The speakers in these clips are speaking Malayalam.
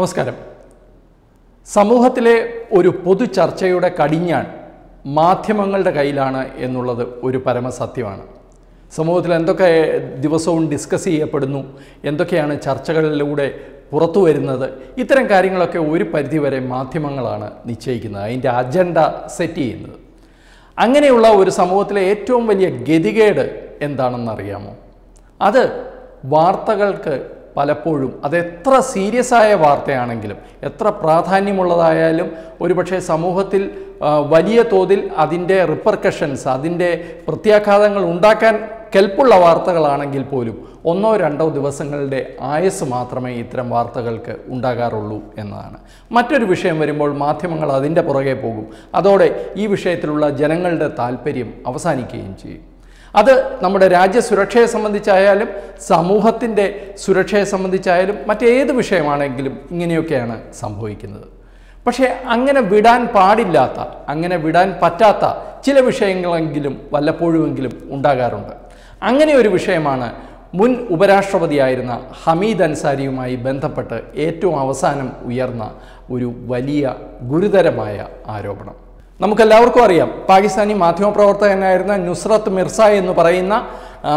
നമസ്കാരം സമൂഹത്തിലെ ഒരു പൊതു ചർച്ചയുടെ കടിഞ്ഞാൺ മാധ്യമങ്ങളുടെ കയ്യിലാണ് എന്നുള്ളത് ഒരു പരമസത്യമാണ് സമൂഹത്തിൽ എന്തൊക്കെ ദിവസവും ഡിസ്കസ് ചെയ്യപ്പെടുന്നു എന്തൊക്കെയാണ് ചർച്ചകളിലൂടെ പുറത്തു വരുന്നത് ഇത്തരം കാര്യങ്ങളൊക്കെ ഒരു പരിധിവരെ മാധ്യമങ്ങളാണ് നിശ്ചയിക്കുന്നത് അതിൻ്റെ അജണ്ട സെറ്റ് ചെയ്യുന്നത് അങ്ങനെയുള്ള ഒരു സമൂഹത്തിലെ ഏറ്റവും വലിയ ഗതികേട് എന്താണെന്നറിയാമോ അത് വാർത്തകൾക്ക് പലപ്പോഴും അത് എത്ര സീരിയസ് ആയ വാർത്തയാണെങ്കിലും എത്ര പ്രാധാന്യമുള്ളതായാലും ഒരുപക്ഷെ സമൂഹത്തിൽ ആ, വലിയ തോതിൽ അതിൻ്റെ റിപ്പർക്കഷൻസ് അതിൻ്റെ പ്രത്യാഘാതങ്ങൾ ഉണ്ടാക്കാൻ കെൽപ്പുള്ള വാർത്തകളാണെങ്കിൽ പോലും ഒന്നോ രണ്ടോ ദിവസങ്ങളുടെ ആയുസ് മാത്രമേ ഇത്തരം വാർത്തകൾക്ക് ഉണ്ടാകാറുള്ളൂ എന്നതാണ് മറ്റൊരു വിഷയം വരുമ്പോൾ മാധ്യമങ്ങൾ അതിൻ്റെ പുറകെ പോകും അതോടെ ഈ വിഷയത്തിലുള്ള ജനങ്ങളുടെ താല്പര്യം അവസാനിക്കുകയും ചെയ്യും അത് നമ്മുടെ രാജ്യ സുരക്ഷയെ സംബന്ധിച്ചായാലും സമൂഹത്തിൻ്റെ സുരക്ഷയെ സംബന്ധിച്ചായാലും മറ്റേത് വിഷയമാണെങ്കിലും ഇങ്ങനെയൊക്കെയാണ് സംഭവിക്കുന്നത് പക്ഷേ അങ്ങനെ വിടാൻ പാടില്ലാത്ത അങ്ങനെ വിടാൻ പറ്റാത്ത ചില വിഷയങ്ങളെങ്കിലും വല്ലപ്പോഴുമെങ്കിലും ഉണ്ടാകാറുണ്ട് അങ്ങനെ ഒരു വിഷയമാണ് മുൻ ഉപരാഷ്ട്രപതിയായിരുന്ന ഹമീദ് അൻസാരിയുമായി ബന്ധപ്പെട്ട് ഏറ്റവും അവസാനം ഉയർന്ന ഒരു വലിയ ഗുരുതരമായ ആരോപണം നമുക്കെല്ലാവർക്കും അറിയാം പാകിസ്ഥാനി മാധ്യമപ്രവർത്തകനായിരുന്ന നുസ്രത്ത് മിർസ എന്ന് പറയുന്ന ആ,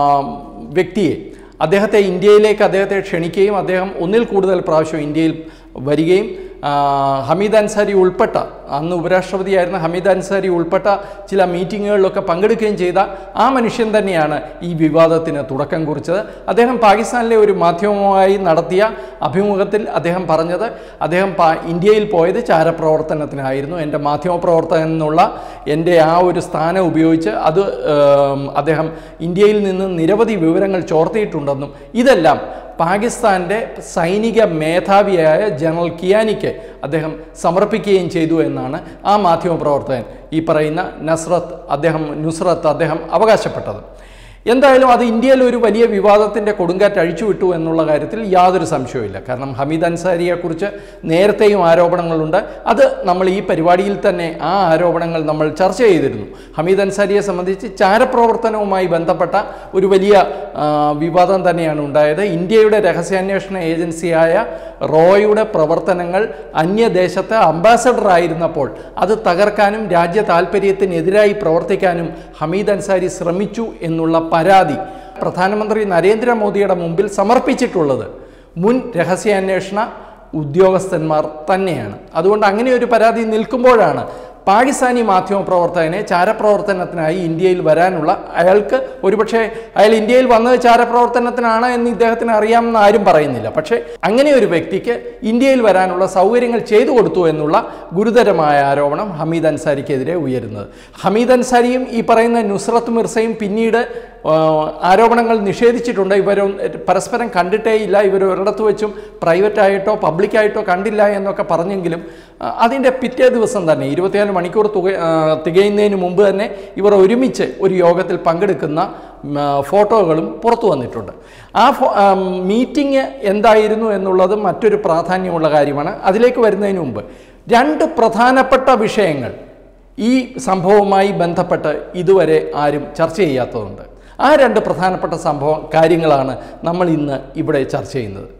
വ്യക്തിയെ അദ്ദേഹത്തെ ഇന്ത്യയിലേക്ക് അദ്ദേഹത്തെ ക്ഷണിക്കുകയും അദ്ദേഹം ഒന്നിൽ കൂടുതൽ പ്രാവശ്യം ഇന്ത്യയിൽ വരികയും ആ, ഹമീദ് അൻസാരി ഉൾപ്പെട്ട അന്ന് ഉപരാഷ്ട്രപതിയായിരുന്ന ഹമീദ് അൻസാരി ഉൾപ്പെട്ട ചില മീറ്റിങ്ങുകളിലൊക്കെ പങ്കെടുക്കുകയും ചെയ്ത ആ മനുഷ്യൻ തന്നെയാണ് ഈ വിവാദത്തിന് തുടക്കം കുറിച്ചത് അദ്ദേഹം പാകിസ്ഥാനിലെ ഒരു മാധ്യമവുമായി നടത്തിയ അഭിമുഖത്തിൽ അദ്ദേഹം പറഞ്ഞത് അദ്ദേഹം പാ ഇന്ത്യയിൽ പോയത് ചാരപ്രവർത്തനത്തിനായിരുന്നു എൻ്റെ മാധ്യമപ്രവർത്തകൻ എന്നുള്ള എൻ്റെ ആ ഒരു സ്ഥാനം ഉപയോഗിച്ച് അത് ഏം, അദ്ദേഹം ഇന്ത്യയിൽ നിന്ന് നിരവധി വിവരങ്ങൾ ചോർത്തിയിട്ടുണ്ടെന്നും ഇതെല്ലാം പാകിസ്ഥാൻ്റെ സൈനിക മേധാവിയായ ജനറൽ കിയാനിക്ക് അദ്ദേഹം സമർപ്പിക്കുകയും ചെയ്തു എന്നാണ് ആ മാധ്യമപ്രവർത്തകൻ ഈ പറയുന്ന നസ്രത്ത് അദ്ദേഹം നുസ്രത്ത് അദ്ദേഹം അവകാശപ്പെട്ടത് എന്തായാലും അത് ഇന്ത്യയിൽ ഒരു വലിയ വിവാദത്തിൻ്റെ കൊടുങ്കാറ്റ് അഴിച്ചുവിട്ടു എന്നുള്ള കാര്യത്തിൽ യാതൊരു സംശയവുമില്ല കാരണം ഹമീദ് അൻസാരിയെക്കുറിച്ച് നേരത്തെയും ആരോപണങ്ങളുണ്ട് അത് നമ്മൾ ഈ പരിപാടിയിൽ തന്നെ ആ ആരോപണങ്ങൾ നമ്മൾ ചർച്ച ചെയ്തിരുന്നു ഹമീദ് അൻസാരിയെ സംബന്ധിച്ച് ചാരപ്രവർത്തനവുമായി ബന്ധപ്പെട്ട ഒരു വലിയ ആ, വിവാദം തന്നെയാണ് ഉണ്ടായത് ഇന്ത്യയുടെ രഹസ്യാന്വേഷണ ഏജൻസിയായ റോയുടെ പ്രവർത്തനങ്ങൾ അന്യദേശത്തെ അംബാസഡർ ആയിരുന്നപ്പോൾ അത് തകർക്കാനും രാജ്യ താൽപ്പര്യത്തിനെതിരായി പ്രവർത്തിക്കാനും ഹമീദ് അൻസാരി ശ്രമിച്ചു എന്നുള്ള പരാതി പ്രധാനമന്ത്രി നരേന്ദ്രമോദിയുടെ മുമ്പിൽ സമർപ്പിച്ചിട്ടുള്ളത് മുൻ രഹസ്യാന്വേഷണ ഉദ്യോഗസ്ഥന്മാർ തന്നെയാണ് അതുകൊണ്ട് അങ്ങനെ ഒരു പരാതി നിൽക്കുമ്പോഴാണ് പാകിസ്ഥാനി മാധ്യമപ്രവർത്തകനെ ചാരപ്രവർത്തനത്തിനായി ഇന്ത്യയിൽ വരാനുള്ള അയാൾക്ക് ഒരുപക്ഷെ അയാൾ ഇന്ത്യയിൽ വന്നത് ചാരപ്രവർത്തനത്തിനാണ് എന്ന് ഇദ്ദേഹത്തിന് അറിയാമെന്ന് ആരും പറയുന്നില്ല പക്ഷേ അങ്ങനെ ഒരു വ്യക്തിക്ക് ഇന്ത്യയിൽ വരാനുള്ള സൗകര്യങ്ങൾ ചെയ്തു കൊടുത്തു എന്നുള്ള ഗുരുതരമായ ആരോപണം ഹമീദ് അൻസാരിക്കെതിരെ ഉയരുന്നത് ഹമീദ് അൻസാരിയും ഈ പറയുന്ന നുസ്രത്ത് മിർസയും പിന്നീട് ആ, ആരോപണങ്ങൾ നിഷേധിച്ചിട്ടുണ്ട് ഇവർ പരസ്പരം കണ്ടിട്ടേ ഇല്ല ഇവർ ഒരിടത്ത് വെച്ചും പ്രൈവറ്റായിട്ടോ പബ്ലിക്കായിട്ടോ കണ്ടില്ല എന്നൊക്കെ പറഞ്ഞെങ്കിലും ആ, അതിൻ്റെ പിറ്റേ ദിവസം തന്നെ ഇരുപത്തിനാല് മണിക്കൂർ തുക ആ, തികയുന്നതിന് മുമ്പ് തന്നെ ഇവർ ഒരുമിച്ച് ഒരു യോഗത്തിൽ പങ്കെടുക്കുന്ന ഉം, ആ, ഫോട്ടോകളും പുറത്തു വന്നിട്ടുണ്ട് ആ ഫോ മീറ്റിംഗ് എന്തായിരുന്നു എന്നുള്ളത് മറ്റൊരു പ്രാധാന്യമുള്ള കാര്യമാണ് അതിലേക്ക് വരുന്നതിന് മുമ്പ് രണ്ട് പ്രധാനപ്പെട്ട വിഷയങ്ങൾ ഈ സംഭവവുമായി ബന്ധപ്പെട്ട് ഇതുവരെ ആരും ചർച്ച ചെയ്യാത്തതുണ്ട് ആ രണ്ട് പ്രധാനപ്പെട്ട സംഭവം കാര്യങ്ങളാണ് നമ്മൾ ഇന്ന് ഇവിടെ ചർച്ച ചെയ്യുന്നത്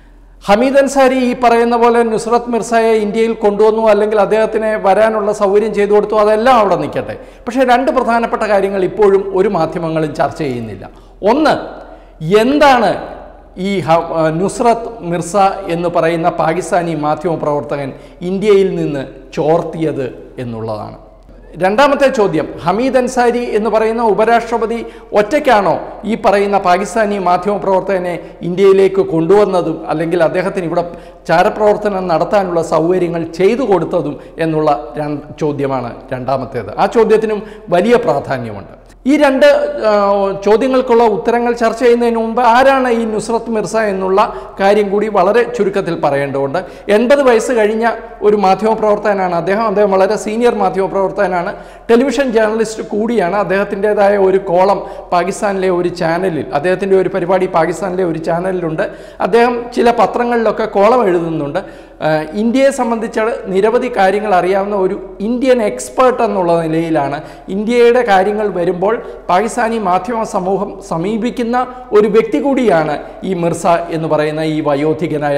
ഹമീദ് അൻസാരി ഈ പറയുന്ന പോലെ നുസ്രത്ത് മിർസയെ ഇന്ത്യയിൽ കൊണ്ടുവന്നു അല്ലെങ്കിൽ അദ്ദേഹത്തിന് വരാനുള്ള സൗകര്യം ചെയ്തു കൊടുത്തു അതെല്ലാം അവിടെ നിൽക്കട്ടെ പക്ഷേ രണ്ട് പ്രധാനപ്പെട്ട കാര്യങ്ങൾ ഇപ്പോഴും ഒരു മാധ്യമങ്ങളും ചർച്ച ചെയ്യുന്നില്ല ഒന്ന് എന്താണ് ഈ ഹ- ആ, നുസ്രത്ത് മിർസ എന്ന് പറയുന്ന പാകിസ്ഥാനി മാധ്യമപ്രവർത്തകൻ ഇന്ത്യയിൽ നിന്ന് ചോർത്തിയത് എന്നുള്ളതാണ് രണ്ടാമത്തെ ചോദ്യം ഹമീദ് അൻസാരി എന്ന് പറയുന്ന ഉപരാഷ്ട്രപതി ഒറ്റയ്ക്കാണോ ഈ പറയുന്ന പാകിസ്ഥാനി മാധ്യമപ്രവർത്തകനെ ഇന്ത്യയിലേക്ക് കൊണ്ടുവന്നതും അല്ലെങ്കിൽ അദ്ദേഹത്തിന് ഇവിടെ ചാരപ്രവർത്തനം നടത്താനുള്ള സൗകര്യങ്ങൾ ചെയ്തു കൊടുത്തതും എന്നുള്ള രണ്ട് ചോദ്യമാണ് രണ്ടാമത്തേത് ആ ചോദ്യത്തിനും വലിയ പ്രാധാന്യമുണ്ട് ഈ രണ്ട് ആ, ചോദ്യങ്ങൾക്കുള്ള ഉത്തരങ്ങൾ ചർച്ച ചെയ്യുന്നതിന് മുമ്പ് ആരാണ് ഈ നുസ്രത്ത് മിർസ എന്നുള്ള കാര്യം കൂടി വളരെ ചുരുക്കത്തിൽ പറയേണ്ടതുണ്ട് എൺപത് വയസ്സ് കഴിഞ്ഞ ഒരു മാധ്യമപ്രവർത്തകനാണ് അദ്ദേഹം അദ്ദേഹം വളരെ സീനിയർ മാധ്യമപ്രവർത്തകനാണ് ടെലിവിഷൻ ജേർണലിസ്റ്റ് കൂടിയാണ് അദ്ദേഹത്തിൻ്റെതായ ഒരു കോളം പാകിസ്ഥാനിലെ ഒരു ചാനലിൽ അദ്ദേഹത്തിൻ്റെ ഒരു പരിപാടി പാകിസ്ഥാനിലെ ഒരു ചാനലിലുണ്ട് അദ്ദേഹം ചില പത്രങ്ങളിലൊക്കെ കോളം എഴുതുന്നുണ്ട് ആ, ഇന്ത്യയെ സംബന്ധിച്ച് നിരവധി കാര്യങ്ങൾ അറിയാവുന്ന ഒരു ഇന്ത്യൻ എക്സ്പേർട്ട് എന്നുള്ള നിലയിലാണ് ഇന്ത്യയുടെ കാര്യങ്ങൾ വരുമ്പോൾ പാകിസ്ഥാനി മാധ്യമ സമൂഹം സമീപിക്കുന്ന ഒരു വ്യക്തി കൂടിയാണ് ഈ മിർസ എന്ന് പറയുന്ന ഈ വയോധികനായ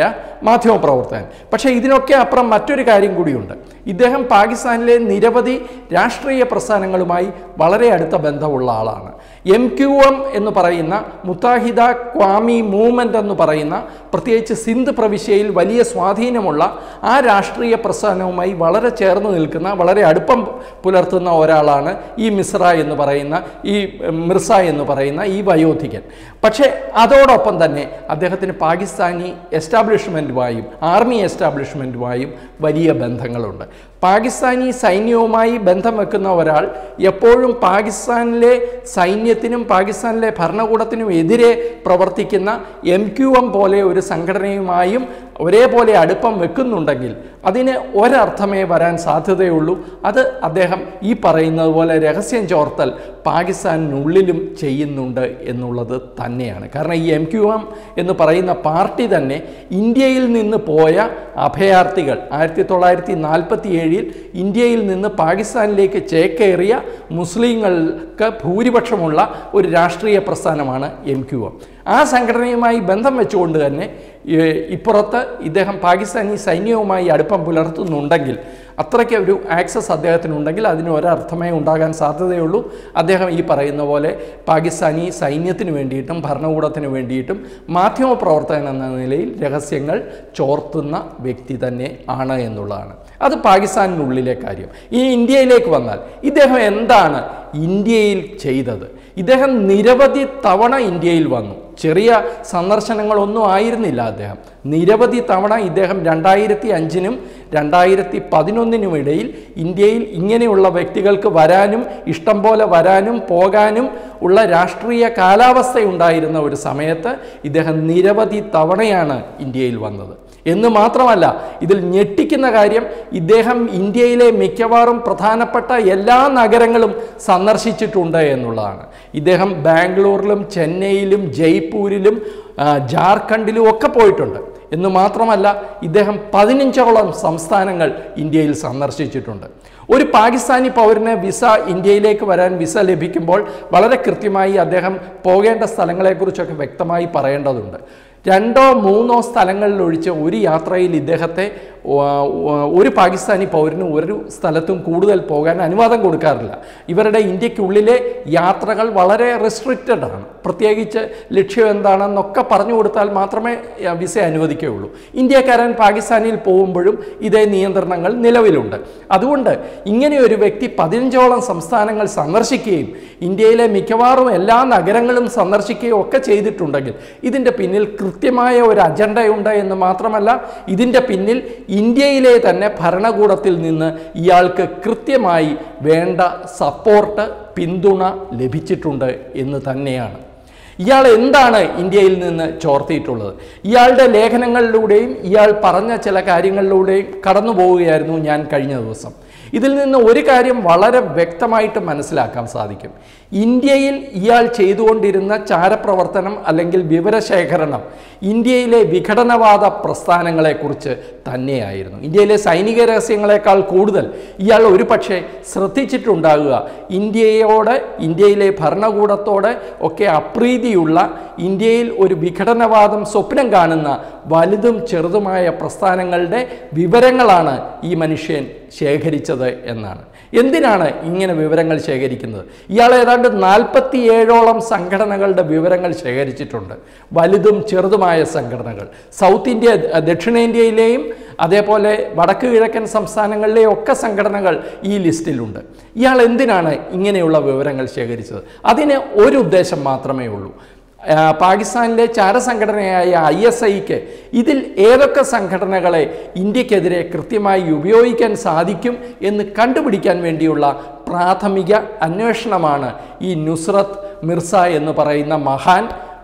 മാധ്യമപ്രവർത്തകൻ പക്ഷേ ഇതിനൊക്കെ അപ്പുറം മറ്റൊരു കാര്യം കൂടിയുണ്ട് ഇദ്ദേഹം പാകിസ്ഥാനിലെ നിരവധി രാഷ്ട്രീയ പ്രസ്ഥാനങ്ങളുമായി വളരെ അടുത്ത ബന്ധമുള്ള ആളാണ് എം ക്യു എം എന്ന് പറയുന്ന മുത്താഹിദ ക്വാമി മൂവ്മെൻ്റ് എന്ന് പറയുന്ന പ്രത്യേകിച്ച് സിന്ധ് പ്രവിശ്യയിൽ വലിയ സ്വാധീനമുള്ള ആ രാഷ്ട്രീയ പ്രസ്ഥാനവുമായി വളരെ ചേർന്ന് നിൽക്കുന്ന വളരെ അടുപ്പം പുലർത്തുന്ന ഒരാളാണ് ഈ മിസ്ര എന്ന് പറയുന്ന ഈ മിർസ എന്ന് പറയുന്ന ഈ വയോധികൻ പക്ഷേ അതോടൊപ്പം തന്നെ അദ്ദേഹത്തിന് പാകിസ്ഥാനി എസ്റ്റാബ്ലിഷ്മെൻറ്റുമായും ആർമി എസ്റ്റാബ്ലിഷ്മെൻറ്റുമായും വലിയ ബന്ധങ്ങളുണ്ട് പാകിസ്ഥാനി സൈന്യവുമായി ബന്ധം വെക്കുന്ന ഒരാൾ എപ്പോഴും പാകിസ്ഥാനിലെ സൈന്യത്തിനും പാകിസ്ഥാനിലെ ഭരണകൂടത്തിനും എതിരെ പ്രവർത്തിക്കുന്ന എം ക്യു എം പോലെ ഒരു സംഘടനയുമായും ഒരേപോലെ അടുപ്പം വെക്കുന്നുണ്ടെങ്കിൽ അതിന് ഒരർത്ഥമേ വരാൻ സാധ്യതയുള്ളൂ അത് അദ്ദേഹം ഈ പറയുന്നത് പോലെ രഹസ്യം ചോർത്തൽ പാകിസ്ഥാനിനുള്ളിലും ചെയ്യുന്നുണ്ട് എന്നുള്ളത് തന്നെയാണ് കാരണം ഈ എം ക്യു എം എന്ന് പറയുന്ന പാർട്ടി തന്നെ ഇന്ത്യയിൽ നിന്ന് പോയ അഭയാർത്ഥികൾ ആയിരത്തി തൊള്ളായിരത്തി നാൽപ്പത്തി ഏഴിൽ ഇന്ത്യയിൽ നിന്ന് പാകിസ്ഥാനിലേക്ക് ചേക്കേറിയ മുസ്ലിങ്ങൾക്ക് ഭൂരിപക്ഷമുള്ള ഒരു രാഷ്ട്രീയ പ്രസ്ഥാനമാണ് എം ക്യു എം ആ സംഘടനയുമായി ബന്ധം വെച്ചുകൊണ്ട് തന്നെ ഏ, ഇപ്പുറത്ത് ഇദ്ദേഹം പാകിസ്ഥാനി സൈന്യവുമായി അടുപ്പം പുലർത്തുന്നുണ്ടെങ്കിൽ അത്രയ്ക്ക് ഒരു ആക്സസ് അദ്ദേഹത്തിനുണ്ടെങ്കിൽ അതിന് ഒരർത്ഥമേ ഉണ്ടാകാൻ സാധ്യതയുള്ളൂ അദ്ദേഹം ഈ പറയുന്ന പോലെ പാകിസ്ഥാനി സൈന്യത്തിന് വേണ്ടിയിട്ടും ഭരണകൂടത്തിന് വേണ്ടിയിട്ടും മാധ്യമപ്രവർത്തകൻ എന്ന നിലയിൽ രഹസ്യങ്ങൾ ചോർത്തുന്ന വ്യക്തി തന്നെ ആണ് എന്നുള്ളതാണ് അത് പാകിസ്ഥാനിനുള്ളിലെ കാര്യം ഇനി ഇന്ത്യയിലേക്ക് വന്നാൽ ഇദ്ദേഹം എന്താണ് ഇന്ത്യയിൽ ചെയ്തത് ഇദ്ദേഹം നിരവധി തവണ ഇന്ത്യയിൽ വന്നു ചെറിയ സന്ദർശനങ്ങളൊന്നും ആയിരുന്നില്ല അദ്ദേഹം നിരവധി തവണ ഇദ്ദേഹം രണ്ടായിരത്തി അഞ്ചിനും രണ്ടായിരത്തി പതിനൊന്നിനും ഇടയിൽ ഇന്ത്യയിൽ ഇങ്ങനെയുള്ള വ്യക്തികൾക്ക് വരാനും ഇഷ്ടം പോലെ വരാനും പോകാനും ഉള്ള രാഷ്ട്രീയ കാലാവസ്ഥയുണ്ടായിരുന്ന ഒരു സമയത്ത് ഇദ്ദേഹം നിരവധി തവണയാണ് ഇന്ത്യയിൽ വന്നത് എന്ന് മാത്രമല്ല ഇതിൽ ഞെട്ടിക്കുന്ന കാര്യം ഇദ്ദേഹം ഇന്ത്യയിലെ മിക്കവാറും പ്രധാനപ്പെട്ട എല്ലാ നഗരങ്ങളും സന്ദർശിച്ചിട്ടുണ്ട് എന്നുള്ളതാണ് ഇദ്ദേഹം ബാംഗ്ലൂരിലും ചെന്നൈയിലും ജയ്പൂരിലും ആ, ജാർഖണ്ഡിലും ഒക്കെ പോയിട്ടുണ്ട് എന്ന് മാത്രമല്ല ഇദ്ദേഹം പതിനഞ്ചോളം സംസ്ഥാനങ്ങൾ ഇന്ത്യയിൽ സന്ദർശിച്ചിട്ടുണ്ട് ഒരു പാകിസ്ഥാനി പൗരന് വിസ ഇന്ത്യയിലേക്ക് വരാൻ വിസ ലഭിക്കുമ്പോൾ വളരെ കൃത്യമായി അദ്ദേഹം പോകേണ്ട സ്ഥലങ്ങളെക്കുറിച്ചൊക്കെ വ്യക്തമായി പറയേണ്ടതുണ്ട് രണ്ടോ മൂന്നോ സ്ഥലങ്ങളിൽ ഒഴിച്ച് ഒരു യാത്രയിൽ ഇദ്ദേഹത്തെ ആ, ഒരു പാകിസ്ഥാനി പൗരന് ഒരു സ്ഥലത്തും കൂടുതൽ പോകാൻ അനുവാദം കൊടുക്കാറില്ല ഇവരുടെ ഇന്ത്യക്കുള്ളിലെ യാത്രകൾ വളരെ റെസ്ട്രിക്റ്റഡ് ആണ് പ്രത്യേകിച്ച് ലക്ഷ്യം എന്താണെന്നൊക്കെ പറഞ്ഞു കൊടുത്താൽ മാത്രമേ ആ, വിസ അനുവദിക്കുകയുള്ളൂ ഇന്ത്യക്കാരൻ പാകിസ്ഥാനിൽ പോകുമ്പോഴും ഇതേ നിയന്ത്രണങ്ങൾ നിലവിലുണ്ട് അതുകൊണ്ട് ഇങ്ങനെ ഒരു വ്യക്തി പതിനഞ്ചോളം സംസ്ഥാനങ്ങൾ സന്ദർശിക്കുകയും ഇന്ത്യയിലെ മിക്കവാറും എല്ലാ നഗരങ്ങളും സന്ദർശിക്കുകയും ഒക്കെ ചെയ്തിട്ടുണ്ടെങ്കിൽ ഇതിൻ്റെ പിന്നിൽ കൃത്യമായ ഒരു അജണ്ടയുണ്ട് എന്ന് മാത്രമല്ല ഇതിൻ്റെ പിന്നിൽ ഇന്ത്യയിലെ തന്നെ ഭരണകൂടത്തിൽ നിന്ന് ഇയാൾക്ക് കൃത്യമായി വേണ്ട സപ്പോർട്ട് പിന്തുണ ലഭിച്ചിട്ടുണ്ട് എന്ന് തന്നെയാണ് ഇയാൾ എന്താണ് ഇന്ത്യയിൽ നിന്ന് ചോർത്തിയിട്ടുള്ളത് ഇയാളുടെ ലേഖനങ്ങളിലൂടെയും ഇയാൾ പറഞ്ഞ ചില കാര്യങ്ങളിലൂടെയും കടന്നു പോവുകയായിരുന്നു ഞാൻ കഴിഞ്ഞ ദിവസം ഇതിൽ നിന്ന് ഒരു കാര്യം വളരെ വ്യക്തമായിട്ട് മനസ്സിലാക്കാൻ സാധിക്കും ഇന്ത്യയിൽ ഇയാൾ ചെയ്തുകൊണ്ടിരുന്ന ചാരപ്രവർത്തനം അല്ലെങ്കിൽ വിവരശേഖരണം ഇന്ത്യയിലെ വിഘടനവാദ പ്രസ്ഥാനങ്ങളെക്കുറിച്ച് തന്നെയായിരുന്നു ഇന്ത്യയിലെ സൈനിക രഹസ്യങ്ങളെക്കാൾ കൂടുതൽ ഇയാൾ ഒരു പക്ഷേ ശ്രദ്ധിച്ചിട്ടുണ്ടാകുക ഇന്ത്യയോട് ഇന്ത്യയിലെ ഭരണകൂടത്തോട് ഒക്കെ അപ്രീതിയുള്ള ഇന്ത്യയിൽ ഒരു വിഘടനവാദം സ്വപ്നം കാണുന്ന വലുതും ചെറുതുമായ പ്രസ്ഥാനങ്ങളുടെ വിവരങ്ങളാണ് ഈ മനുഷ്യൻ ശേഖരിച്ചത് എന്നാണ് എന്തിനാണ് ഇങ്ങനെ വിവരങ്ങൾ ശേഖരിക്കുന്നത് ഇയാൾ ഏതാണ്ട് നാൽപ്പത്തി ഏഴോളം സംഘടനകളുടെ വിവരങ്ങൾ ശേഖരിച്ചിട്ടുണ്ട് വലുതും ചെറുതുമായ സംഘടനകൾ സൗത്ത് ഇന്ത്യ ദക്ഷിണേന്ത്യയിലെയും അതേപോലെ വടക്ക് കിഴക്കൻ സംസ്ഥാനങ്ങളിലെയും ഒക്കെ സംഘടനകൾ ഈ ലിസ്റ്റിലുണ്ട് ഇയാൾ എന്തിനാണ് ഇങ്ങനെയുള്ള വിവരങ്ങൾ ശേഖരിച്ചത് അതിന് ഒരു ഉദ്ദേശം മാത്രമേ ഉള്ളൂ ആ, പാകിസ്ഥാനിലെ ചാരസംഘടനയായ ഐ എസ് ഐക്ക് ഇതിൽ ഏതൊക്കെ സംഘടനകളെ ഇന്ത്യക്കെതിരെ കൃത്യമായി ഉപയോഗിക്കാൻ സാധിക്കും എന്ന് കണ്ടുപിടിക്കാൻ വേണ്ടിയുള്ള പ്രാഥമിക അന്വേഷണമാണ് ഈ നുസ്രത്ത് മിർസ എന്ന് പറയുന്ന മഹാൻ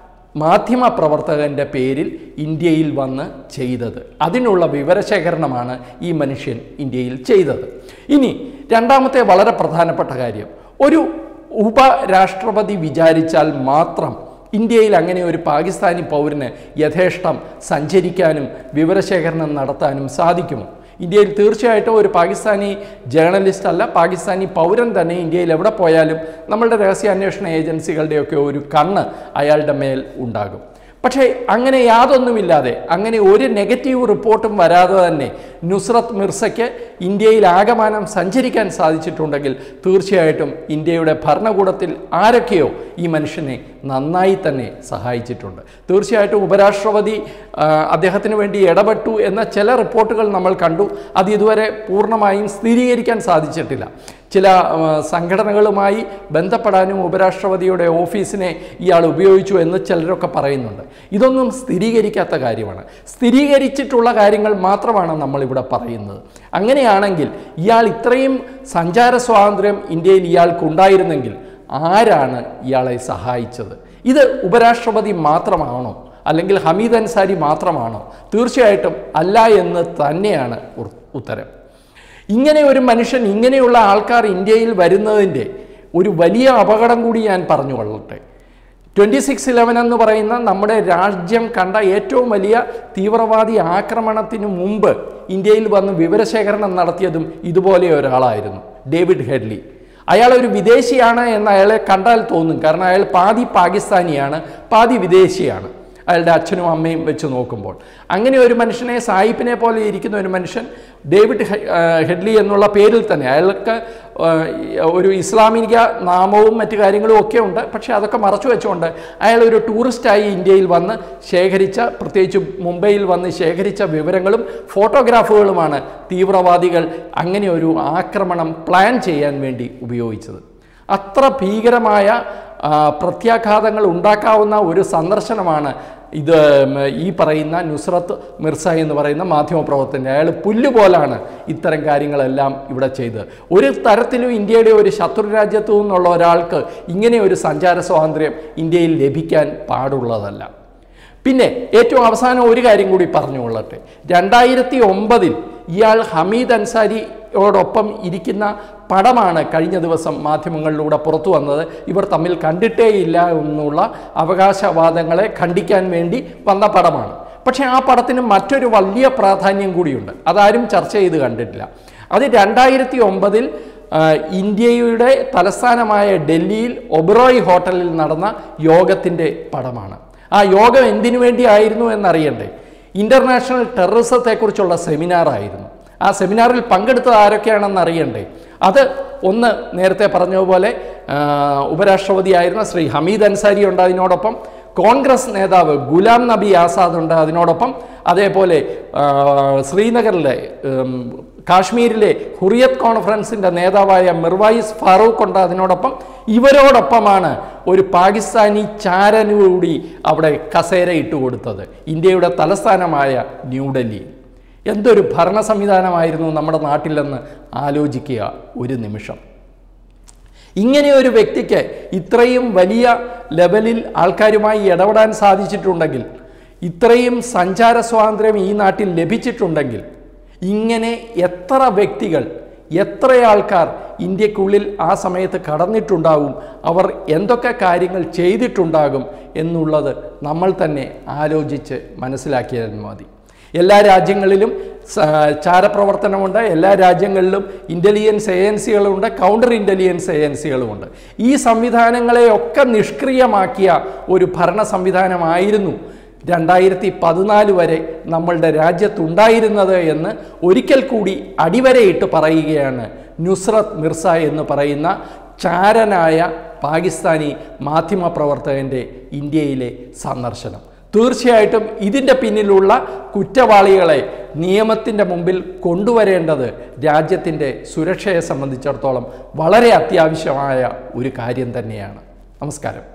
മാധ്യമ പ്രവർത്തകൻ്റെ പേരിൽ ഇന്ത്യയിൽ വന്ന് ചെയ്തത് അതിനുള്ള വിവരശേഖരണമാണ് ഈ മനുഷ്യൻ ഇന്ത്യയിൽ ചെയ്തത് ഇനി രണ്ടാമത്തെ വളരെ പ്രധാനപ്പെട്ട കാര്യം ഒരു ഉപരാഷ്ട്രപതി വിചാരിച്ചാൽ മാത്രം ഇന്ത്യയിൽ അങ്ങനെ ഒരു പാകിസ്ഥാനി പൗരന് യഥേഷ്ടം സഞ്ചരിക്കാനും വിവരശേഖരണം നടത്താനും സാധിക്കുമോ ഇന്ത്യയിൽ തീർച്ചയായിട്ടും ഒരു പാകിസ്ഥാനി ജേർണലിസ്റ്റ് അല്ല പാകിസ്ഥാനി പൗരൻ തന്നെ ഇന്ത്യയിൽ എവിടെ പോയാലും നമ്മളുടെ രഹസ്യാന്വേഷണ ഏജൻസികളുടെയൊക്കെ ഒരു കണ്ണ് അയാളുടെ മേൽ ഉണ്ടാകും പക്ഷേ അങ്ങനെ യാതൊന്നുമില്ലാതെ അങ്ങനെ ഒരു നെഗറ്റീവ് റിപ്പോർട്ടും വരാതെ തന്നെ നുസ്രത്ത് മിർസയ്ക്ക് ഇന്ത്യയിൽ ആകമാനം സഞ്ചരിക്കാൻ സാധിച്ചിട്ടുണ്ടെങ്കിൽ തീർച്ചയായിട്ടും ഇന്ത്യയുടെ ഭരണകൂടത്തിൽ ആരൊക്കെയോ ഈ മനുഷ്യനെ നന്നായി തന്നെ സഹായിച്ചിട്ടുണ്ട് തീർച്ചയായിട്ടും ഉപരാഷ്ട്രപതി ആ, അദ്ദേഹത്തിന് വേണ്ടി ഇടപെട്ടു എന്ന ചില റിപ്പോർട്ടുകൾ നമ്മൾ കണ്ടു അത് ഇതുവരെ പൂർണ്ണമായും സ്ഥിരീകരിക്കാൻ സാധിച്ചിട്ടില്ല ചില ആ, സംഘടനകളുമായി ബന്ധപ്പെടാനും ഉപരാഷ്ട്രപതിയുടെ ഓഫീസിനെ ഇയാൾ ഉപയോഗിച്ചു എന്ന് ചിലരൊക്കെ പറയുന്നുണ്ട് ഇതൊന്നും സ്ഥിരീകരിക്കാത്ത കാര്യമാണ് സ്ഥിരീകരിച്ചിട്ടുള്ള കാര്യങ്ങൾ മാത്രമാണ് നമ്മളിവിടെ പറയുന്നത് അങ്ങനെയാണെങ്കിൽ ഇയാൾ ഇത്രയും സഞ്ചാര സ്വാതന്ത്ര്യം ഇന്ത്യയിൽ ഇയാൾക്കുണ്ടായിരുന്നെങ്കിൽ ആരാണ് ഇയാളെ സഹായിച്ചത് ഇത് ഉപരാഷ്ട്രപതി മാത്രമാണോ അല്ലെങ്കിൽ ഹമീദ് അൻസാരി മാത്രമാണോ തീർച്ചയായിട്ടും അല്ല എന്ന് തന്നെയാണ് ഉർ- ഉത്തരം ഇങ്ങനെ ഒരു മനുഷ്യൻ ഇങ്ങനെയുള്ള ആൾക്കാർ ഇന്ത്യയിൽ വരുന്നതിൻ്റെ ഒരു വലിയ അപകടം കൂടി ഞാൻ പറഞ്ഞു കൊള്ളട്ടെ ട്വൻറ്റി സിക്സ് ഇലവൻ എന്ന് പറയുന്ന നമ്മുടെ രാജ്യം കണ്ട ഏറ്റവും വലിയ തീവ്രവാദി ആക്രമണത്തിന് മുമ്പ് ഇന്ത്യയിൽ വന്ന് വിവരശേഖരണം നടത്തിയതും ഇതുപോലെ ഒരാളായിരുന്നു ഡേവിഡ് ഹെഡ്ലി അയാൾ ഒരു വിദേശിയാണ് എന്ന് അയാളെ കണ്ടാൽ തോന്നും കാരണം അയാൾ പാതി പാകിസ്ഥാനിയാണ് പാതി വിദേശിയാണ് അയാളുടെ അച്ഛനും അമ്മയും വെച്ച് നോക്കുമ്പോൾ അങ്ങനെ ഒരു മനുഷ്യനെ സായിപ്പിനെ പോലെ ഇരിക്കുന്ന ഒരു മനുഷ്യൻ ഡേവിഡ് ഹെ- ആ, ഹെഡ്ലി എന്നുള്ള പേരിൽ തന്നെ അയാൾക്ക് ആ, ഒരു ഇസ്ലാമിക നാമവും മറ്റു കാര്യങ്ങളും ഒക്കെ ഉണ്ട് പക്ഷേ അതൊക്കെ മറച്ചു വെച്ചുകൊണ്ട് അയാൾ ഒരു ടൂറിസ്റ്റായി ഇന്ത്യയിൽ വന്ന് ശേഖരിച്ച പ്രത്യേകിച്ച് മുംബൈയിൽ വന്ന് ശേഖരിച്ച വിവരങ്ങളും ഫോട്ടോഗ്രാഫുകളുമാണ് തീവ്രവാദികൾ അങ്ങനെ ഒരു ആക്രമണം പ്ലാൻ ചെയ്യാൻ വേണ്ടി ഉപയോഗിച്ചത് അത്ര ഭീകരമായ ആ, പ്രത്യാഘാതങ്ങൾ ഉണ്ടാക്കാവുന്ന ഒരു സന്ദർശനമാണ് ഇത് ഉം, ഈ പറയുന്ന നുസ്രത്ത് മിർസ എന്ന് പറയുന്ന മാധ്യമപ്രവർത്തകൻ അയാൾ പുല്ലുപോലാണ് ഇത്തരം കാര്യങ്ങളെല്ലാം ഇവിടെ ചെയ്തത് ഒരു തരത്തിലും ഇന്ത്യയുടെ ഒരു ശത്രു രാജ്യത്തു നിന്നുള്ള ഒരാൾക്ക് ഇങ്ങനെ ഒരു സഞ്ചാര സ്വാതന്ത്ര്യം ഇന്ത്യയിൽ ലഭിക്കാൻ പാടുള്ളതല്ല പിന്നെ ഏറ്റവും അവസാനം ഒരു കാര്യം കൂടി പറഞ്ഞുകൊള്ളട്ടെ രണ്ടായിരത്തി ഒമ്പതിൽ ഇയാൾ ഹമീദ് അൻസാരിയോടൊപ്പം ഇരിക്കുന്ന പടമാണ് കഴിഞ്ഞ ദിവസം മാധ്യമങ്ങളിലൂടെ പുറത്തു വന്നത് ഇവർ തമ്മിൽ കണ്ടിട്ടേയില്ല എന്നുള്ള അവകാശവാദങ്ങളെ ഖണ്ഡിക്കാൻ വേണ്ടി വന്ന പടമാണ് പക്ഷേ ആ പടത്തിന് മറ്റൊരു വലിയ പ്രാധാന്യം കൂടിയുണ്ട് അതാരും ചർച്ച ചെയ്ത് കണ്ടിട്ടില്ല അത് രണ്ടായിരത്തി ഒമ്പതിൽ ഇന്ത്യയുടെ തലസ്ഥാനമായ ഡൽഹിയിൽ ഒബ്രോയ് ഹോട്ടലിൽ നടന്ന യോഗത്തിൻ്റെ പടമാണ് ആ യോഗം എന്തിനു വേണ്ടിയായിരുന്നു എന്നറിയണ്ടേ ഇൻ്റർനാഷണൽ ടെററിസത്തെക്കുറിച്ചുള്ള സെമിനാറായിരുന്നു ആ സെമിനാറിൽ പങ്കെടുത്തത് ആരൊക്കെയാണെന്ന് അറിയണ്ടേ അത് ഒന്ന് നേരത്തെ പറഞ്ഞതുപോലെ ആ, ഉപരാഷ്ട്രപതിയായിരുന്ന ശ്രീ ഹമീദ് അൻസാരി ഉണ്ട് അതിനോടൊപ്പം കോൺഗ്രസ് നേതാവ് ഗുലാം നബി ആസാദ് ഉണ്ട് അതിനോടൊപ്പം അതേപോലെ ആ, ശ്രീനഗറിലെ ഉം, കാശ്മീരിലെ ഹുറിയത്ത് കോൺഫറൻസിൻ്റെ നേതാവായ മിർവായിസ് ഫാറൂഖ് ഉണ്ട് അതിനോടൊപ്പം ഇവരോടൊപ്പമാണ് ഒരു പാകിസ്ഥാനി ചാരന് കൂടി അവിടെ കസേര ഇട്ട് കൊടുത്തത് ഇന്ത്യയുടെ തലസ്ഥാനമായ ന്യൂഡൽഹിയിൽ എന്തൊരു ഭരണ സംവിധാനമായിരുന്നു നമ്മുടെ നാട്ടിലെന്ന് ആലോചിക്കുക ഒരു നിമിഷം ഇങ്ങനെ ഒരു വ്യക്തിക്ക് ഇത്രയും വലിയ ലെവലിൽ ആൾക്കാരുമായി ഇടപെടാൻ സാധിച്ചിട്ടുണ്ടെങ്കിൽ ഇത്രയും സഞ്ചാര സ്വാതന്ത്ര്യം ഈ നാട്ടിൽ ലഭിച്ചിട്ടുണ്ടെങ്കിൽ ഇങ്ങനെ എത്ര വ്യക്തികൾ എത്ര ആൾക്കാർ ഇന്ത്യക്കുള്ളിൽ ആ സമയത്ത് കടന്നിട്ടുണ്ടാകും അവർ എന്തൊക്കെ കാര്യങ്ങൾ ചെയ്തിട്ടുണ്ടാകും എന്നുള്ളത് നമ്മൾ തന്നെ ആലോചിച്ച് മനസ്സിലാക്കിയാൽ മതി എല്ലാ രാജ്യങ്ങളിലും സ- ചാരപ്രവർത്തനമുണ്ട് എല്ലാ രാജ്യങ്ങളിലും ഇൻ്റലിജൻസ് ഏജൻസികളുമുണ്ട് കൗണ്ടർ ഇൻ്റലിജൻസ് ഏജൻസികളുമുണ്ട് ഈ സംവിധാനങ്ങളെയൊക്കെ നിഷ്ക്രിയമാക്കിയ ഒരു ഭരണ സംവിധാനമായിരുന്നു രണ്ടായിരത്തി പതിനാല് വരെ നമ്മളുടെ രാജ്യത്തുണ്ടായിരുന്നത് എന്ന് ഒരിക്കൽ കൂടി അടിവരയിട്ട് പറയുകയാണ് നുസ്രത്ത് മിർസ എന്ന് പറയുന്ന ചാരനായ പാകിസ്ഥാനി മാധ്യമപ്രവർത്തകൻ്റെ ഇന്ത്യയിലെ സന്ദർശനം തീർച്ചയായിട്ടും ഇതിൻ്റെ പിന്നിലുള്ള കുറ്റവാളികളെ നിയമത്തിൻ്റെ മുമ്പിൽ കൊണ്ടുവരേണ്ടത് രാജ്യത്തിൻ്റെ സുരക്ഷയെ സംബന്ധിച്ചിടത്തോളം വളരെ അത്യാവശ്യമായ ഒരു കാര്യം തന്നെയാണ് നമസ്കാരം